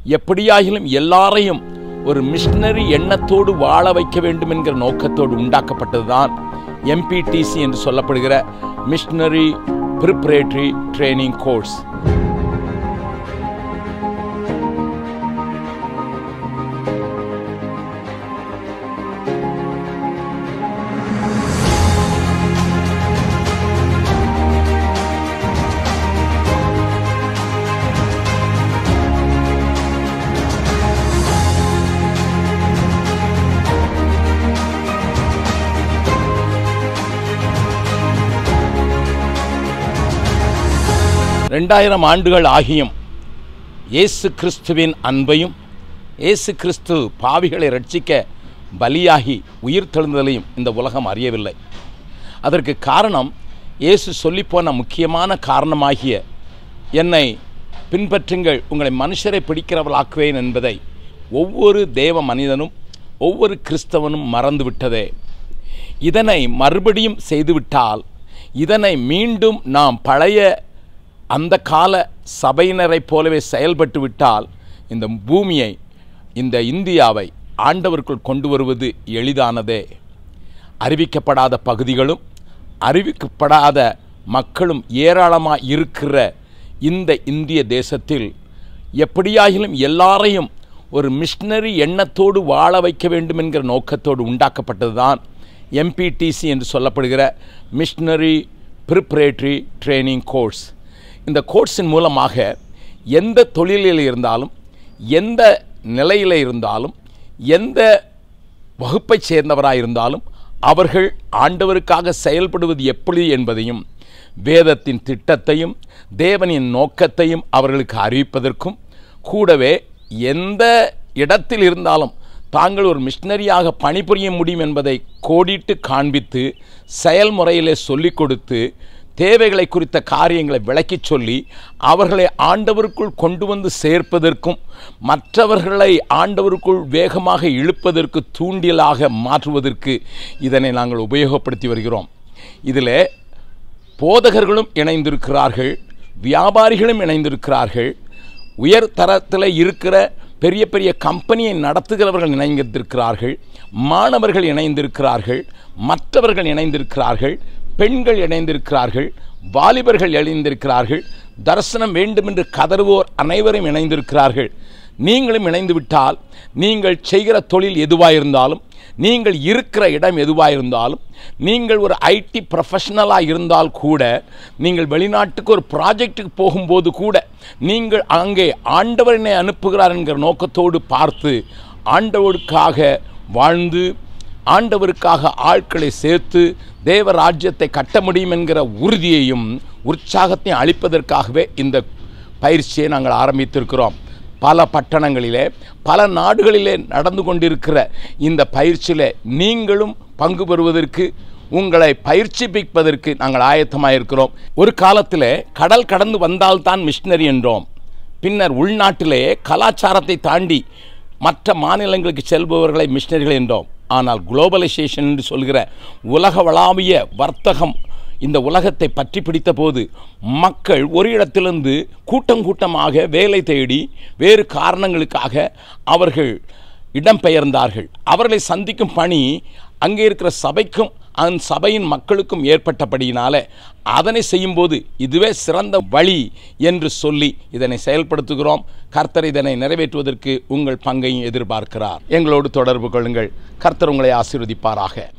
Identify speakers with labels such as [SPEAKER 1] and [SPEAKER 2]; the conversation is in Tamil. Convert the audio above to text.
[SPEAKER 1] எப்படியாகிலும் எல்லாரையும் ஒரு மிஷனரி எண்ணத்தோடு வாழ வைக்க வேண்டும் என்கிற நோக்கத்தோடு உண்டாக்கப்பட்டதுதான் எம்பிடிசி என்று சொல்லப்படுகிற மிஷனரி ப்ரிப்பரேட்டரி ட்ரைனிங் கோர்ஸ் ரெண்டாயிரம் ஆண்டுகள் ஆகியும் இயேசு கிறிஸ்துவின் அன்பையும் இயேசு கிறிஸ்து பாவிகளை ரட்சிக்க பலியாகி உயிர் தெழுந்ததையும் இந்த உலகம் அறியவில்லை அதற்கு காரணம் இயேசு சொல்லிப்போன முக்கியமான காரணமாகிய என்னை பின்பற்றுங்கள் உங்களை மனுஷரை பிடிக்கிறவளாக்குவேன் என்பதை ஒவ்வொரு தேவ மனிதனும் ஒவ்வொரு கிறிஸ்தவனும் மறந்துவிட்டதே இதனை மறுபடியும் செய்துவிட்டால் இதனை மீண்டும் நாம் பழைய அந்த கால சபையினரைப் போலவே செயல்பட்டு விட்டால் இந்த பூமியை இந்த இந்தியாவை ஆண்டவருக்குள் கொண்டு வருவது எளிதானதே அறிவிக்கப்படாத பகுதிகளும் அறிவிக்கப்படாத மக்களும் ஏராளமாக இருக்கிற இந்த இந்திய தேசத்தில் எப்படியாகிலும் எல்லாரையும் ஒரு மிஷனரி எண்ணத்தோடு வாழ வைக்க வேண்டும் என்கிற நோக்கத்தோடு உண்டாக்கப்பட்டதுதான் எம்பிடிசி என்று சொல்லப்படுகிற மிஷனரி ப்ரிப்பரேட்டரி ட்ரைனிங் கோர்ஸ் இந்த கோர்ஸின் மூலமாக எந்த தொழிலில் இருந்தாலும் எந்த நிலையில் இருந்தாலும் எந்த வகுப்பைச் சேர்ந்தவராக இருந்தாலும் அவர்கள் ஆண்டவருக்காக செயல்படுவது எப்படி என்பதையும் வேதத்தின் திட்டத்தையும் தேவனின் நோக்கத்தையும் அவர்களுக்கு அறிவிப்பதற்கும் கூடவே எந்த இடத்தில் இருந்தாலும் தாங்கள் ஒரு மிஷனரியாக பணிபுரிய முடியும் என்பதை கோடிட்டு காண்பித்து செயல்முறையிலே சொல்லிக் கொடுத்து தேவைகளை குறித்த காரியங்களை விளக்கிச் சொல்லி அவர்களை ஆண்டவருக்குள் கொண்டு வந்து சேர்ப்பதற்கும் மற்றவர்களை ஆண்டவருக்குள் வேகமாக இழுப்பதற்கு தூண்டிலாக மாற்றுவதற்கு இதனை நாங்கள் உபயோகப்படுத்தி வருகிறோம் இதில் போதகர்களும் இணைந்திருக்கிறார்கள் வியாபாரிகளும் இணைந்திருக்கிறார்கள் உயர் தரத்தில் இருக்கிற பெரிய பெரிய கம்பெனியை நடத்துகிறவர்கள் இணைந்திருக்கிறார்கள் மாணவர்கள் இணைந்திருக்கிறார்கள் மற்றவர்கள் இணைந்திருக்கிறார்கள் பெண்கள் இணைந்திருக்கிறார்கள் வாலிபர்கள் இணைந்திருக்கிறார்கள் தரிசனம் வேண்டுமென்று கதறுவோர் அனைவரும் இணைந்திருக்கிறார்கள் நீங்களும் இணைந்து விட்டால் நீங்கள் செய்கிற தொழில் எதுவாக இருந்தாலும் நீங்கள் இருக்கிற இடம் எதுவாக இருந்தாலும் நீங்கள் ஒரு ஐடி ப்ரொஃபஷனலாக இருந்தால் கூட நீங்கள் வெளிநாட்டுக்கு ஒரு ப்ராஜெக்ட்டுக்கு போகும்போது கூட நீங்கள் அங்கே ஆண்டவரனை அனுப்புகிறார் என்கிற நோக்கத்தோடு பார்த்து ஆண்டவருக்காக வாழ்ந்து ஆண்டவருக்காக ஆட்களை சேர்த்து தேவ ராஜ்யத்தை கட்ட முடியும் என்கிற உறுதியையும் உற்சாகத்தையும் அளிப்பதற்காகவே இந்த பயிற்சியை நாங்கள் ஆரம்பித்திருக்கிறோம் பல பட்டணங்களிலே பல நாடுகளிலே நடந்து கொண்டிருக்கிற இந்த பயிற்சியில் நீங்களும் பங்கு பெறுவதற்கு உங்களை பயிற்சிப்பிப்பதற்கு நாங்கள் ஆயத்தமாக இருக்கிறோம் ஒரு காலத்தில் கடல் கடந்து வந்தால்தான் மிஷினரி என்றோம் பின்னர் உள்நாட்டிலே கலாச்சாரத்தை தாண்டி மற்ற மாநிலங்களுக்கு செல்பவர்களை மிஷினரிகள் என்றோம் ஆனால் குளோபலைசேஷன் என்று சொல்கிற உலகவளாவிய வர்த்தகம் இந்த உலகத்தை பற்றி பிடித்த போது மக்கள் ஒரு இடத்திலிருந்து கூட்டம் கூட்டமாக வேலை தேடி வேறு காரணங்களுக்காக அவர்கள் இடம்பெயர்ந்தார்கள் அவர்களை சந்திக்கும் பணி அங்கே இருக்கிற சபைக்கும் அந்த சபையின் மக்களுக்கும் ஏற்பட்டபடியினால அதனை செய்யும்போது இதுவே சிறந்த வழி என்று சொல்லி இதனை செயல்படுத்துகிறோம் கர்த்தர் இதனை நிறைவேற்றுவதற்கு உங்கள் பங்கையும் எதிர்பார்க்கிறார் எங்களோடு தொடர்பு கொள்ளுங்கள் கர்த்தர் உங்களை ஆசீர்வதிப்பாராக